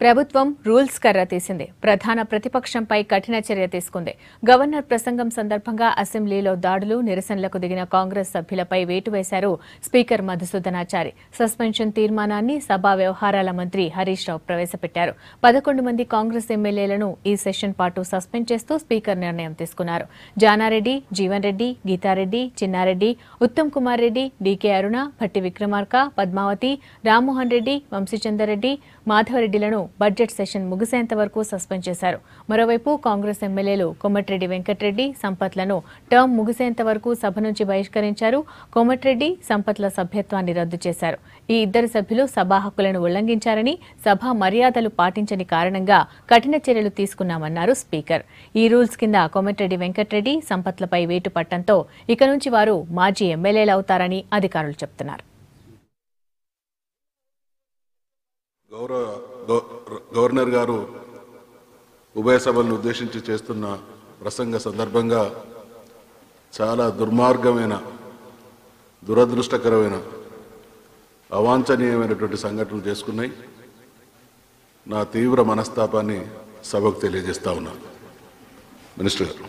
ప్రభుత్వం రూల్స్ కర్ర తీసింది ప్రధాన ప్రతిపక్షంపై కఠిన చర్య తీసుకుంది గవర్నర్ ప్రసంగం సందర్భంగా అసెంబ్లీలో దాడులు నిరసనలకు దిగిన కాంగ్రెస్ సభ్యులపై వేటు వేశారు స్పీకర్ మధుసూదనాచారి సస్పెన్షన్ తీర్మానాన్ని సభా వ్యవహారాల మంత్రి హరీష్ రావు ప్రవేశపెట్టారు పదకొండు మంది కాంగ్రెస్ ఎమ్మెల్యేలను ఈ సెషన్ పాటు సస్పెండ్ చేస్తూ స్పీకర్ నిర్ణయం తీసుకున్నారు జానారెడ్డి జీవన్ రెడ్డి గీతారెడ్డి చిన్నారెడ్డి ఉత్తమ్ కుమార్ రెడ్డి డీకే అరుణ భట్టి విక్రమార్క పద్మావతి రామ్మోహన్ రెడ్డి వంశీచందర్రెడ్డి మాధవరెడ్డిలను బడ్జెట్ సెషన్ ముగిసేంత వరకు సస్పెండ్ చేశారు మరోవైపు కాంగ్రెస్ ఎమ్మెల్యేలు కొమ్మటిరెడ్డి వెంకట్రెడ్డి సంపత్లను టర్మ్ ముగిసేంత వరకు సభ నుంచి బహిష్కరించారు కోమటిరెడ్డి సంపత్ల సభ్యత్వాన్ని రద్దు చేశారు ఈ ఇద్దరు సభ్యులు సభా హక్కులను ఉల్లంఘించారని సభ మర్యాదలు పాటించని కారణంగా కఠిన చర్యలు తీసుకున్నామన్నారు స్పీకర్ ఈ రూల్స్ కింద కోమటిరెడ్డి వెంకట్రెడ్డి సంపత్లపై వేటు పట్టంతో ఇక నుంచి వారు మాజీ ఎమ్మెల్యేలు అవుతారని అధికారులు చెబుతున్నారు గౌరవ గవ- గవర్నర్ గారు ఉభయ సభలను ఉద్దేశించి చేస్తున్న ప్రసంగ సందర్భంగా చాలా దుర్మార్గమైన దురదృష్టకరమైన అవాంఛనీయమైనటువంటి సంఘటనలు చేసుకున్నాయి నా తీవ్ర మనస్తాపాన్ని సభకు తెలియజేస్తా ఉన్నాను మినిస్టర్ గారు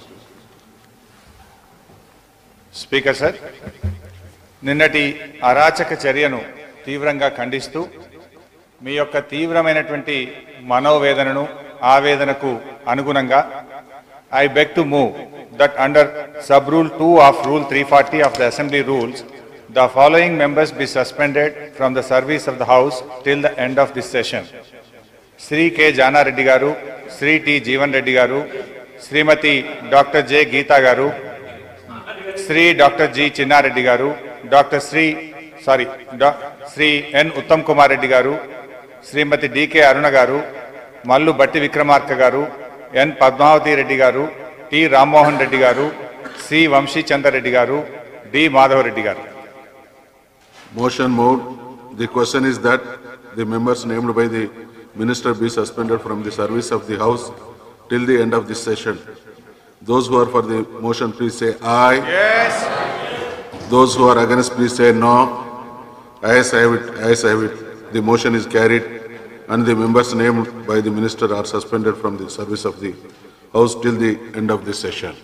స్పీకర్ సార్ నిన్నటి అరాచక చర్యను తీవ్రంగా ఖండిస్తూ మీ యొక్క తీవ్రమైనటువంటి మనోవేదనను ఆవేదనకు అనుగుణంగా I beg to move that under sub rule two of rule three forty of the assembly rules the following members be suspended from the service of the house till the end of this session Shri K Jana Reddy garu Shri T Jeevan Reddy గారు శ్రీమతి doctor J Gita గారు Shri doctor G Chinna Reddy గారు doctor Shri sorry డా- శ్రీ ఎన్ ఉత్తమ్ కుమార్ రెడ్డి గారు శ్రీమతి decay అరుణ గారు మల్లు బట్టి విక్రమార్క గారు ఎన్ పద్మావతి రెడ్డి గారు T Rammohan Reddy గారు సి వంశీ చంద్రరెడ్డి గారు డి మాధవరెడ్డి గారు Motion moved. The question is that the members named by the minister be suspended from the service of the house till the end of this session. Those who are for the motion, please say aye. Yes. Those who are against, please say no. Ayes have it, ayes have it. The motion is carried and the members named by the minister are suspended from the service of the house till the end of this session.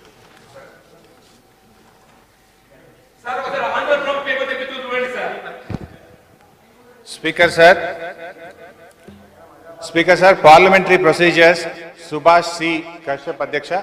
Sir ఒకసారి Andhra black paper తెప్పి చూడండి sir speaker sir speaker sir parliamentary procedures Subhash C Kashyap అధ్యక్ష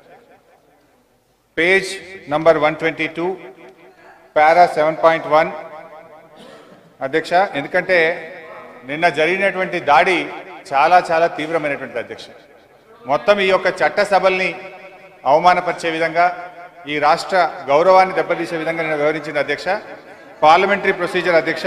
page number one twenty two para seven point one అధ్యక్ష ఎందుకంటే నిన్న జరిగినటువంటి దాడి చాలా చాలా తీవ్రమైనటువంటి అధ్యక్ష మొత్తం ఈ యొక్క చట్టసభల్ని అవమానపరిచే విధంగా ఈ రాష్ట్ర గౌరవాన్ని దెబ్బతీసే విధంగా నేను వివరించింది అధ్యక్ష పార్లమెంటరీ ప్రొసీజర్ అధ్యక్ష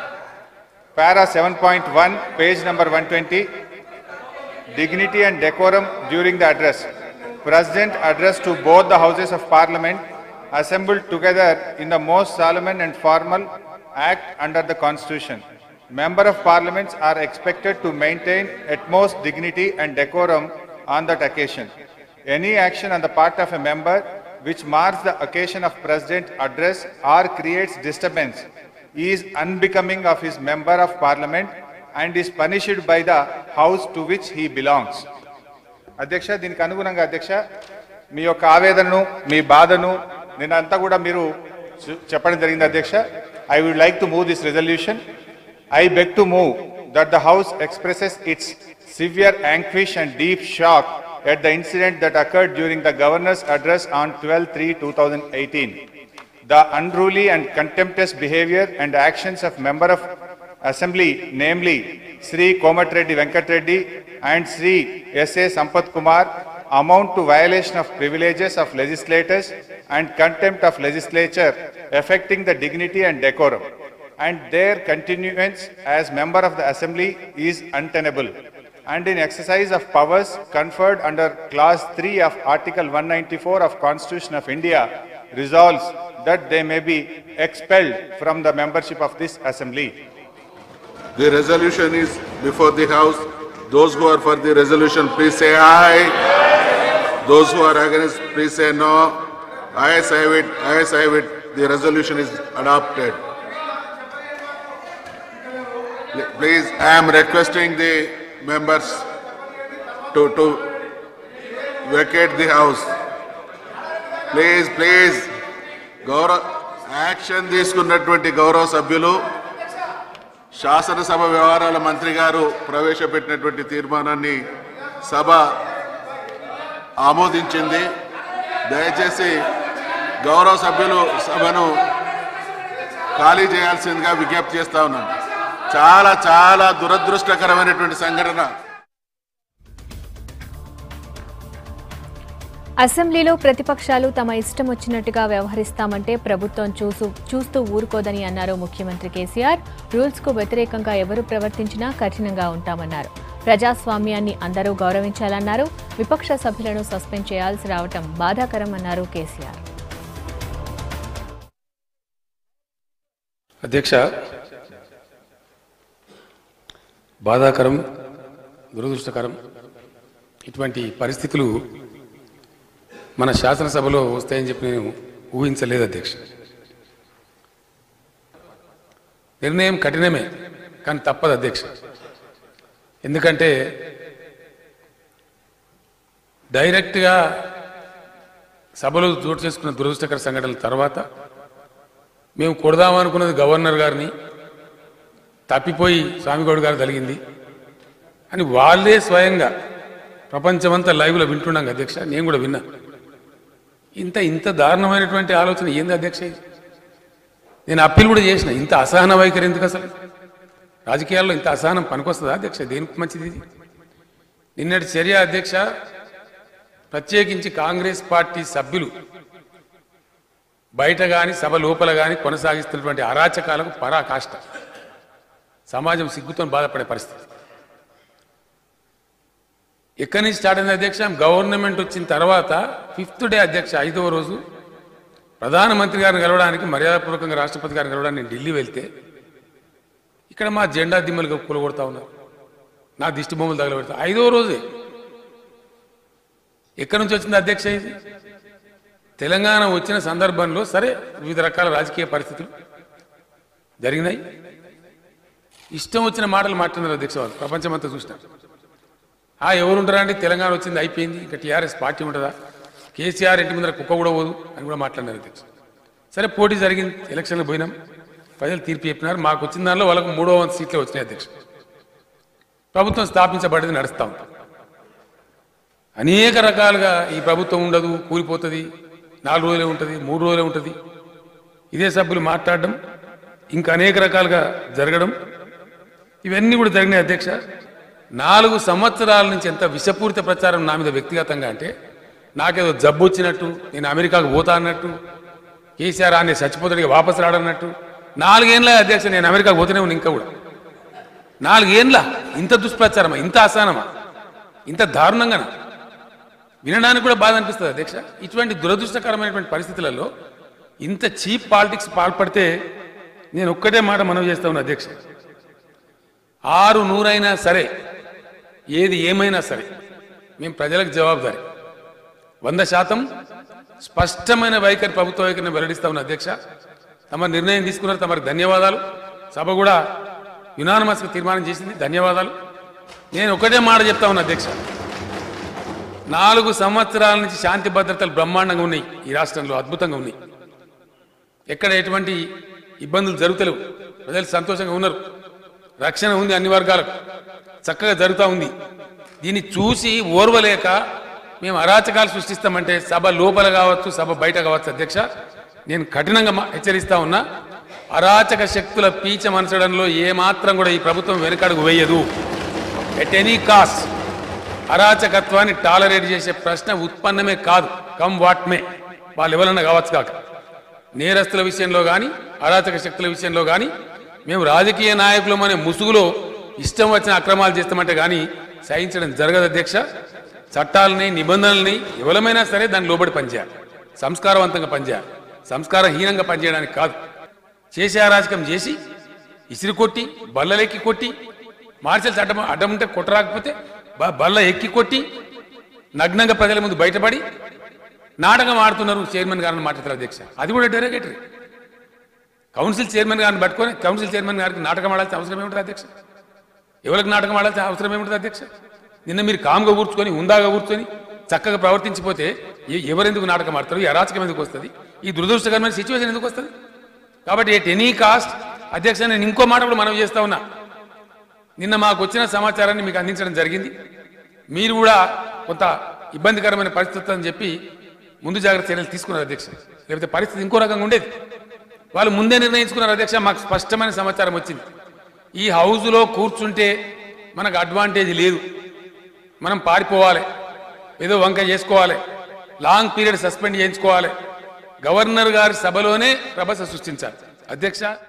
Para 7.1, page number 120. Dignity and decorum during the address. President addressed to both the Houses of Parliament assembled together in the most solemn and formal act under the Constitution. Member of Parliaments are expected to maintain utmost dignity and decorum on that occasion. Any action on the part of a member which marks the occasion of President address or creates disturbance is unbecoming of his member of parliament and is punished by the house to which he belongs. అధ్యక్ష దీనికి అనుగుణంగా అధ్యక్ష మీ యొక్క ఆవేదనను మీ బాధను నిన్నంతా కూడా మీరు చు- చెప్పడం జరిగింది అధ్యక్ష I would like to move this resolution I beg to move that the house expresses its severe anguish and deep shock at the incident that occurred during the governor's address on twelve three two thousand eighteen the unruly and contemptuous behavior and actions of member of assembly, namely Sri Komatreddy Venkatreddy and Sri S.A. Sampath Kumar, amount to violation of privileges of legislators and contempt of legislature affecting the dignity and decorum. And their continuance as member of the assembly is untenable. And in exercise of powers conferred under clause 3 of article 194 of Constitution of India resolves that they may be expelled from the membership of this assembly. The resolution is before the house. Those who are for the resolution, please say aye. Those who are against, please say no. Ayes have it, ayes have it. The resolution is adopted. Please, I am requesting the members to, to vacate the house. Please, please, గౌరవ action తీసుకున్నటువంటి గౌరవ సభ్యులు శాసనసభ వ్యవహారాల మంత్రి గారు ప్రవేశపెట్టినటువంటి తీర్మానాన్ని సభ ఆమోదించింది దయచేసి గౌరవ సభ్యులు సభను ఖాళీ చేయాల్సిందిగా విజ్ఞప్తి చేస్తా ఉన్నాను చాలా చాలా దురదృష్టకరమైనటువంటి సంఘటన అసెంబ్లీలో ప్రతిపక్షాలు తమ ఇష్టం వచ్చినట్టుగా వ్యవహరిస్తామంటే ప్రభుత్వం చూసు చూస్తూ ఊరుకోదని అన్నారు ముఖ్యమంత్రి కేసీఆర్ రూల్స్ కు వ్యతిరేకంగా ఎవరు ప్రవర్తించినా కఠినంగా ఉంటామన్నారు ప్రజాస్వామ్యాన్ని అందరూ గౌరవించాలన్నారు విపక్ష సభ్యులను సస్పెండ్ చేయాల్సి రావటం బాధాకరం అన్నారు కేసీఆర్ అధ్యక్ష బాధాకరం దురదృష్టకరం ఇటువంటి పరిస్థితులు మన శాసనసభలో వస్తాయని చెప్పి నేను ఊహించలేదు అధ్యక్ష నిర్ణయం కఠినమే కానీ తప్పదు అధ్యక్ష ఎందుకంటే డైరెక్ట్గా సభలో చోటు చేసుకున్న దురదృష్టకర సంఘటనల తర్వాత మేము కొడదామనుకున్నది గవర్నర్ గారిని తప్పిపోయి స్వామిగౌడ్ గారు తగిలింది అని వాళ్ళే స్వయంగా ప్రపంచమంతా లైవ్లో వింటున్నాం అధ్యక్ష నేను కూడా విన్నా ఇంత ఇంత దారుణమైనటువంటి ఆలోచన ఏంది అధ్యక్ష ఇది? నేను అప్పీల్ కూడా చేసిన ఇంత అసహన వైఖరి ఎందుకు అసలు రాజకీయాల్లో ఇంత అసహనం పనికొస్తుందా అధ్యక్ష దేనికి మంచిది ఇది నిన్నటి చర్య అధ్యక్ష ప్రత్యేకించి కాంగ్రెస్ పార్టీ సభ్యులు బయట కానీ సభ లోపల కానీ కొనసాగిస్తున్నటువంటి అరాచకాలకు పరాకాష్ట సమాజం సిగ్గుతో బాధపడే పరిస్థితి ఎక్కడి నుంచి స్టార్ట్ అయింది అధ్యక్ష గవర్నమెంట్ వచ్చిన తర్వాత ఫిఫ్త్ డే అధ్యక్ష ఐదవ రోజు ప్రధానమంత్రి గారిని కలవడానికి మర్యాదపూర్వకంగా రాష్ట్రపతి గారిని కలవడానికి నేను ఢిల్లీ వెళ్తే ఇక్కడ మా జెండా దిమ్మలు కూలగొడతా ఉన్నారు నా దిష్టి బొమ్మలు తగలబెడతా ఐదవ రోజే ఎక్కడి నుంచి వచ్చింది అధ్యక్ష ఇది తెలంగాణ వచ్చిన సందర్భంలో సరే వివిధ రకాల రాజకీయ పరిస్థితులు జరిగినాయి ఇష్టం వచ్చిన మాటలు మాట్లాడినారు అధ్యక్ష వాళ్ళు ప్రపంచమంతా చూసిన ఆ ఎవరుంటారా అండి తెలంగాణ వచ్చింది అయిపోయింది ఇంకా టీఆర్ఎస్ పార్టీ ఉంటుందా కేసీఆర్ ఇంటి ముందర కుక్క కూడా పోదు అని కూడా మాట్లాడినారు అధ్యక్ష సరే పోటీ జరిగింది ఎలక్షన్లు పోయినాం ప్రజలు తీర్పు చెప్పినారు మాకు వచ్చిన దానిలో వాళ్ళకు మూడో వంతు సీట్లే వచ్చినాయి అధ్యక్ష ప్రభుత్వం స్థాపించబడింది నడుస్తా ఉంటాం అనేక రకాలుగా ఈ ప్రభుత్వం ఉండదు కూలిపోతుంది నాలుగు రోజులే ఉంటుంది మూడు రోజులే ఉంటుంది ఇదే సభ్యులు మాట్లాడడం ఇంకా అనేక రకాలుగా జరగడం ఇవన్నీ కూడా జరిగినాయి అధ్యక్ష నాలుగు సంవత్సరాల నుంచి ఎంత విషపూరిత ప్రచారం నా మీద వ్యక్తిగతంగా అంటే నాకేదో జబ్బు వచ్చినట్టు నేను అమెరికాకు పోతా అన్నట్టు కేసీఆర్ ఆనే చచ్చిపోతాడికి వాపసు రాడన్నట్టు నాలుగేళ్ళ అధ్యక్ష నేను అమెరికాకు పోతూనే ఉన్నా ఇంకా కూడా నాలుగేండ్ల ఇంత దుష్ప్రచారమా ఇంత అసహనమా ఇంత దారుణంగానా వినడానికి కూడా బాధ అనిపిస్తుంది అధ్యక్ష ఇటువంటి దురదృష్టకరమైనటువంటి పరిస్థితులలో ఇంత చీప్ పాలిటిక్స్ పాల్పడితే నేను ఒక్కటే మాట మనవి చేస్తా ఉన్నా అధ్యక్ష ఆరు నూరైనా సరే ఏది ఏమైనా సరే మేము ప్రజలకు జవాబుదారి వంద శాతం స్పష్టమైన వైఖరి ప్రభుత్వ వైఖరిని వెల్లడిస్తా ఉన్న అధ్యక్ష తమ నిర్ణయం తీసుకున్నారు తమకు ధన్యవాదాలు సభ కూడా యునానమస్గా తీర్మానం చేసింది ధన్యవాదాలు నేను ఒకటే మాట చెప్తా ఉన్నా అధ్యక్ష నాలుగు సంవత్సరాల నుంచి శాంతి భద్రతలు బ్రహ్మాండంగా ఉన్నాయి ఈ రాష్ట్రంలో అద్భుతంగా ఉన్నాయి ఎక్కడ ఎటువంటి ఇబ్బందులు జరుగుతలేవు ప్రజలు సంతోషంగా ఉన్నారు రక్షణ ఉంది అన్ని వర్గాలకు చక్కగా జరుగుతూ ఉంది దీన్ని చూసి ఓర్వలేక మేము అరాచకాలు సృష్టిస్తామంటే సభ లోపల కావచ్చు సభ బయట కావచ్చు అధ్యక్ష నేను కఠినంగా మా- హెచ్చరిస్తా ఉన్నా అరాచక శక్తుల పీచ మనసడంలో ఏమాత్రం కూడా ఈ ప్రభుత్వం వెనుకడుగు వేయదు ఎట్ ఎనీ కాస్ట్ అరాచకత్వాన్ని టాలరేట్ చేసే ప్రశ్న ఉత్పన్నమే కాదు కమ్ వాట్ మే వాళ్ళు ఎవరన్నా కావచ్చు కాక నేరస్తుల విషయంలో కానీ అరాచక శక్తుల విషయంలో కానీ మేము రాజకీయ నాయకులం అనే ముసుగులో ఇష్టం వచ్చిన అక్రమాలు చేస్తామంటే కానీ సహించడం జరగదు అధ్యక్ష చట్టాలని నిబంధనల్ని ఎవరమైనా సరే దాన్ని లోబడి పనిచేయాలి సంస్కారవంతంగా పనిచేయాలి సంస్కారహీనంగా పనిచేయడానికి కాదు చేసే అరాచకం చేసి ఇసిరి కొట్టి బల్లలెక్కి కొట్టి మార్షల్స్ అడ్డం అడ్డం ఉంటే కొట్టరాకపోతే బ- బల్ల ఎక్కి కొట్టి నగ్నంగా ప్రజల ముందు బయటపడి నాటకం ఆడుతున్నారు చైర్మన్ గారిని మాట్లాడతారు అధ్యక్ష అది కూడా డెరగేటరీ కౌన్సిల్ చైర్మన్ గారిని పట్టుకొని కౌన్సిల్ చైర్మన్ గారికి నాటకం ఆడాల్సిన అవసరం ఏమిటి అధ్యక్ష ఎవరికి నాటకం ఆడాల్సిన అవసరం ఏముంటుంది అధ్యక్ష నిన్న మీరు కామ్గా కూర్చుకొని హుందాగా కూర్చొని చక్కగా ప్రవర్తించిపోతే ఎ- ఎవరెందుకు నాటకం ఆడతారు ఈ అరాచకం ఎందుకు వస్తుంది ఈ దురదృష్టకరమైన సిచ్యువేషన్ ఎందుకు వస్తుంది కాబట్టి ఎట్ ఎనీ కాస్ట్ అధ్యక్ష నేను ఇంకో మాట కూడా మనం చేస్తా ఉన్నా నిన్న మాకు వచ్చిన సమాచారాన్ని మీకు అందించడం జరిగింది మీరు కూడా కొంత ఇబ్బందికరమైన పరిస్థితి అని చెప్పి ముందు జాగ్రత్త చర్యలు తీసుకున్నారు అధ్యక్ష లేకపోతే పరిస్థితి ఇంకో రకంగా ఉండేది వాళ్ళు ముందే నిర్ణయించుకున్నారు అధ్యక్ష మాకు స్పష్టమైన సమాచారం వచ్చింది ఈ హౌజ్లో కూర్చుంటే మనకు అడ్వాంటేజ్ లేదు మనం పారిపోవాలి ఏదో వంక చేసుకోవాలి లాంగ్ పీరియడ్ సస్పెండ్ చేయించుకోవాలి గవర్నర్ గారి సభలోనే ప్రభస సృష్టించాలి అధ్యక్ష